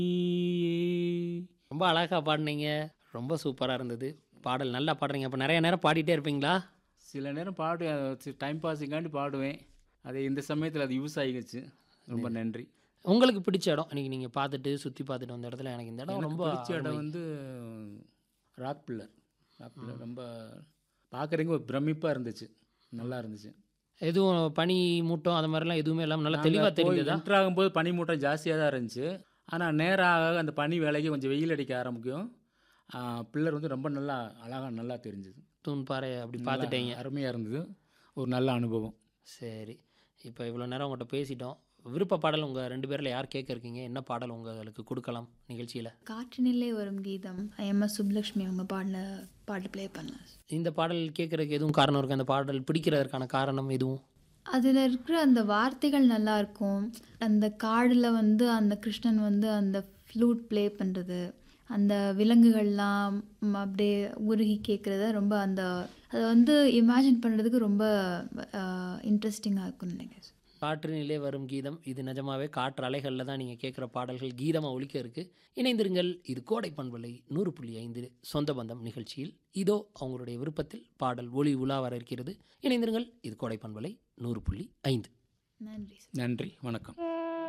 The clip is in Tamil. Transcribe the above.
ரொம்ப அழகா பாடுனீங்க ரொம்ப சூப்பராக இருந்தது பாடல் நல்லா பாடுறீங்க அப்போ நிறைய நேரம் பாடிட்டே இருப்பீங்களா சில நேரம் பாடுவேன் டைம் பாஸுக்காண்டி பாடுவேன் அது இந்த சமயத்தில் அது யூஸ் ஆகிடுச்சு ரொம்ப நன்றி உங்களுக்கு பிடிச்ச இடம் இன்னைக்கு நீங்கள் பார்த்துட்டு சுற்றி பார்த்துட்டு வந்த இடத்துல எனக்கு இந்த இடம் எனக்கு ரொம்ப பிடிச்ச இடம் வந்து ராக் பில்லர் ராக் பில்லர் ரொம்ப பார்க்குறீங்க ஒரு பிரமிப்பாக இருந்துச்சு நல்லா இருந்துச்சு எதுவும் பனி மூட்டம் அது மாதிரிலாம் எதுவுமே இல்லாமல் நல்லா தெளிவாக தெரிஞ்சதா என்ட்ரு ஆகும்போது பனி மூட்டம் ஜாஸ்தியாக தான் இருந்துச்சு ஆனால் நேராக அந்த பனி வேலைக்கு கொஞ்சம் வெயில் அடிக்க ஆரம்பிக்கும் பில்லர் வந்து ரொம்ப நல்லா அழகாக நல்லா தெரிஞ்சுது தூண் பாறை அப்படி பார்த்துட்டீங்க அருமையாக இருந்தது ஒரு நல்ல அனுபவம் சரி இப்போ இவ்வளோ நேரம் உங்கள்கிட்ட பேசிட்டோம் விருப்ப பாடல் உங்கள் ரெண்டு பேரில் யார் கேட்க இருக்கீங்க என்ன பாடல் உங்களுக்கு கொடுக்கலாம் நிகழ்ச்சியில் காற்றினிலே வரும் கீதம் எம் எஸ் சுப்லக்ஷ்மி அவங்க பாடின பாட்டு ப்ளே பண்ணலாம் இந்த பாடல் கேட்குறதுக்கு எதுவும் காரணம் இருக்குது அந்த பாடல் பிடிக்கிறதற்கான காரணம் எதுவும் அதில் இருக்கிற அந்த வார்த்தைகள் நல்லா இருக்கும் அந்த காடில் வந்து அந்த கிருஷ்ணன் வந்து அந்த ஃப்ளூட் ப்ளே பண்ணுறது அந்த விலங்குகள்லாம் ம், அப்படியே உருகி கேட்குறத ரொம்ப அந்த அதை வந்து இமேஜின் பண்ணுறதுக்கு ரொம்ப இன்ட்ரெஸ்டிங்காக இருக்கும்னு நினைக்கிறேன் காற்றினிலே வரும் கீதம் இது நிஜமாவே காற்று அலைகளில் தான் நீங்கள் கேட்குற பாடல்கள் கீதமாக ஒலிக்க இருக்கு இணைந்திருங்கள் இது கோடை பண்பலை நூறு புள்ளி ஐந்து சொந்த பந்தம் நிகழ்ச்சியில் இதோ அவங்களுடைய விருப்பத்தில் பாடல் ஒளி உலா வர இருக்கிறது இணைந்திருங்கள் இது கோடை பண்பலை நூறு புள்ளி ஐந்து நன்றி நன்றி வணக்கம்